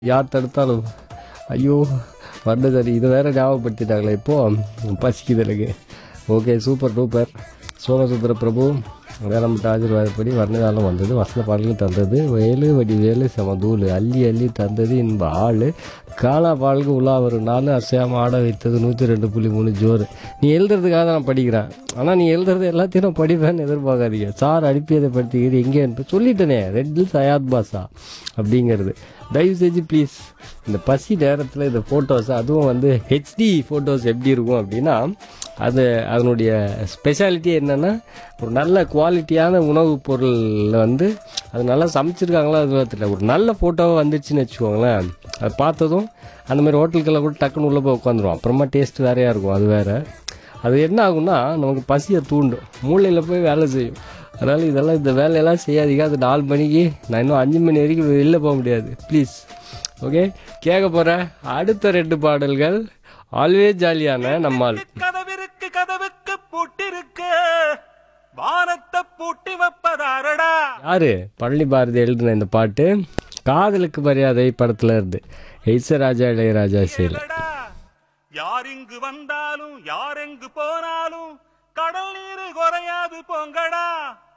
யார் தடுத்தாலும் ஐயோ வண்டதறி இது வேற ஞாபகப்படுத்திட்டாங்களே இப்போ பசிக்குது எனக்கு okay super duper Somasundara Prabhu வேலம்பட்ட ஆசீர்வாதப்படி வர்ணதாலம் வந்தது வசந்த பாடல்கள் தந்தது வேலு வடி வேலு சமதூள் அள்ளி அள்ளி தந்தது இன்ப ஆள் காணா பாலுக்கு உலா வரும் நாலு அசையாம ஆட வைத்தது நூற்றி ரெண்டு புள்ளி மூணு ஜோறு நீ எழுதுறதுக்காக தான் நான் படிக்கிறேன் ஆனால் நீ எழுதுறது எல்லாத்தையும் நான் படிப்பேன்னு எதிர்பார்க்காதீங்க சார் அனுப்பியதை படுத்திக்கிறது எங்கே அனுப்பி சொல்லிட்டேனே ரெட்டில் சயாத் பாஷா அப்படிங்கிறது தயவு செஞ்சு ப்ளீஸ் இந்த பசி நேரத்தில் இந்த ஃபோட்டோஸ் அதுவும் வந்து ஹெச்டி ஃபோட்டோஸ் எப்படி இருக்கும் அப்படின்னா அது அதனுடைய ஸ்பெஷாலிட்டி என்னென்னா ஒரு நல்ல குவாலிட்டியான உணவுப் பொருளில் வந்து அது நல்லா சமைச்சிருக்காங்களா அது தெரியல ஒரு நல்ல ஃபோட்டோவாக வந்துச்சுன்னு வச்சுக்கோங்களேன் அது பார்த்ததும் அந்த மாதிரி ஹோட்டலுக்கெல்லாம் கூட டக்குன்னு உள்ளே போய் உட்காந்துரும் அப்புறமா டேஸ்ட் வேறையாக இருக்கும் அது வேறு அது என்ன ஆகும்னா நமக்கு பசியை தூண்டும் மூளையில் போய் வேலை செய்யும் அதனால் இதெல்லாம் இந்த வேலையெல்லாம் செய்யாதீங்க அது நாலு மணிக்கு நான் இன்னும் அஞ்சு மணி வரைக்கும் வெளில போக முடியாது ப்ளீஸ் ஓகே கேட்க போகிறேன் அடுத்த ரெண்டு பாடல்கள் ஆல்வேஸ் ஜாலியான நம்மால் கதவிருக்கு கதவுக்கு பூட்டிருக்கு வானத்தை பூட்டி வைப்பதாரடா யாரு பழனி பாரதி எழுதின இந்த பாட்டு காதலுக்கு மரியாதை படத்துல இருந்து ராஜா இளையராஜா இசையில் கேளடா. யார் இங்கு வந்தாலும் யார் எங்கு போனாலும் கடல் நீர் குறையாது போங்கடா